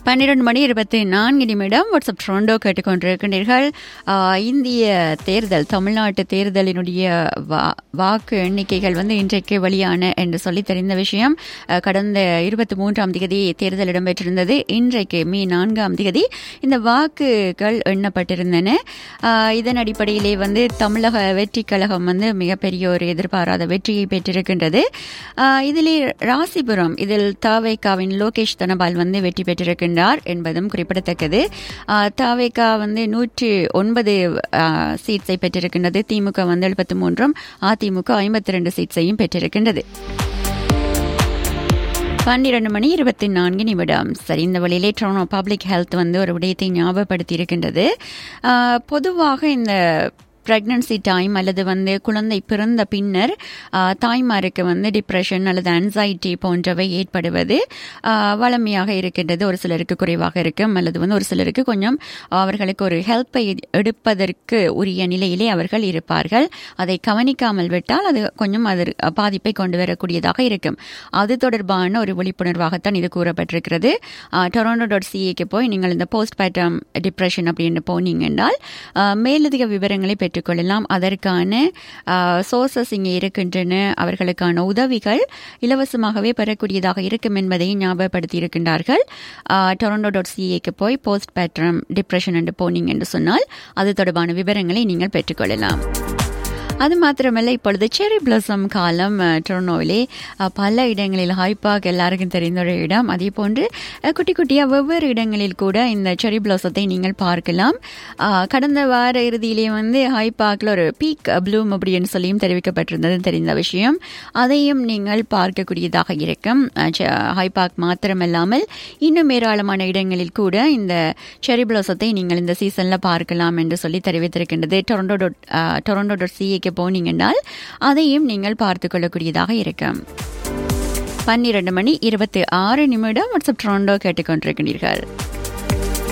பன்னிரண்டு மணி இருபத்தி நான்கு நிமிடம் வாட்ஸ்அப் ட்ரோண்டோ கேட்டுக்கொண்டிருக்கின்றீர்கள் ஆஹ், இந்திய தேர்தல் தமிழ்நாட்டு தேர்தலினுடைய வா- வாக்கு எண்ணிக்கைகள் வந்து இன்றைக்கு வெளியான என்று சொல்லி தெரிந்த விஷயம் ஆஹ், கடந்த இருபத்தி மூன்றாம் தேதி தேர்தல் இடம்பெற்றிருந்தது இன்றைக்கு மே நான்காம் தேதி இந்த வாக்குகள் எண்ணப்பட்டிருந்தன ஆஹ், இதன் அடிப்படையிலே வந்து தமிழக வெற்றி கழகம் வந்து மிகப்பெரிய ஒரு எதிர்பாராத வெற்றியை பெற்றிருக்கின்றது ஆஹ், இதிலே ராசிபுரம் இதில் தாவேகாவின் லோகேஷ் தனபால் வந்து வெற்றி பெற்றிருக்கின்றார் என்பதும் குறிப்பிடத்தக்கது ஆஹ், தாவேகா வந்து நூற்றி ஒன்பது சீட்ஸை பெற்றிருக்கின்றது திமுக வந்து எழுபத்தி மூன்றும் அதிமுக ஐம்பத்தி ரெண்டு சீட்ஸையும் பெற்றிருக்கின்றது பன்னிரண்டு மணி இருபத்தி நான்கு நிமிடம் சரி இந்த வழியிலே ட்ரோனோ பப்ளிக் ஹெல்த் வந்து ஒரு விடயத்தை ஞாபகப்படுத்தி இருக்கின்றது ஆஹ், பொதுவாக இந்த பிரெக்னன்சி டைம் அல்லது வந்து குழந்தை பிறந்த பின்னர் ஆஹ், தாய்மாருக்கு வந்து டிப்ரெஷன் அல்லது anxiety போன்றவை ஏற்படுவது ஆஹ், வழமையாக இருக்கின்றது ஒரு சிலருக்கு குறைவாக இருக்கும் அல்லது வந்து ஒரு சிலருக்கு கொஞ்சம் அவர்களுக்கு ஒரு ஹெல்ப்பை எடுப்பதற்கு உரிய நிலையிலே அவர்கள் இருப்பார்கள் அதை கவனிக்காமல் விட்டால் அது கொஞ்சம் அது பாதிப்பை கொண்டு வரக்கூடியதாக இருக்கும் அது தொடர்பான ஒரு விழிப்புணர்வாகத்தான் இது கூறப்பட்டிருக்கிறது டொராண்டோ டாட் சிஏக்கு போய் நீங்கள் இந்த போஸ்ட் பேட்டம் டிப்ரெஷன் அப்படின்னு போனீங்க என்றால் ஆஹ், மேலதிக விவரங்களை பெற்றுக்கொள்ளலாம் அதற்கான சோர்சஸ் இங்கே இருக்கின்றன அவர்களுக்கான உதவிகள் இலவசமாகவே பெறக்கூடியதாக இருக்கும் என்பதை ஞாபகப்படுத்தி இருக்கின்றார்கள் டொரண்டோ டாட் சிஏக்கு போய் போஸ்ட் பேட்ரம் டிப்ரெஷன் என்று போனீங்க என்று சொன்னால் அது தொடர்பான விவரங்களை நீங்கள் பெற்றுக்கொள்ளலாம் அது மாத்திரமல்ல இப்பொழுது செரி பிளஸம் காலம் அஹ், டொரண்டோவிலே அஹ், பல இடங்களில் ஹைபாக் எல்லாருக்கும் தெரிந்த ஒரு இடம் அதே போன்று அஹ், குட்டி குட்டியாக வெவ்வேறு இடங்களில் கூட இந்த செரி பிளஸத்தை நீங்கள் பார்க்கலாம் அஹ், கடந்த வார இறுதியிலே வந்து ஹைபாக்ல ஒரு பீக் ப்ளூம் அப்படின்னு சொல்லியும் தெரிவிக்கப்பட்டிருந்தது தெரிந்த விஷயம் அதையும் நீங்கள் பார்க்கக்கூடியதாக இருக்கும் அஹ், செ- ஹைபாக் மாத்திரமல்லாமல் இன்னும் ஏராளமான இடங்களில் கூட இந்த செரி பிளஸத்தை நீங்கள் இந்த சீசன்ல பார்க்கலாம் என்று சொல்லி தெரிவித்திருக்கின்றது டொரண்டோ டாட் டொரண்டோ டாட் சிஏக்கு போனீங்கன்னால் அதையும் நீங்கள் பார்த்து கொள்ளக்கூடியதாக இருக்கும் பன்னிரண்டு மணி இருபத்தி ஆறு நிமிடம் வாட்ஸ்அப் டொரண்டோ கேட்டுக்கொண்டிருக்கிறீர்கள்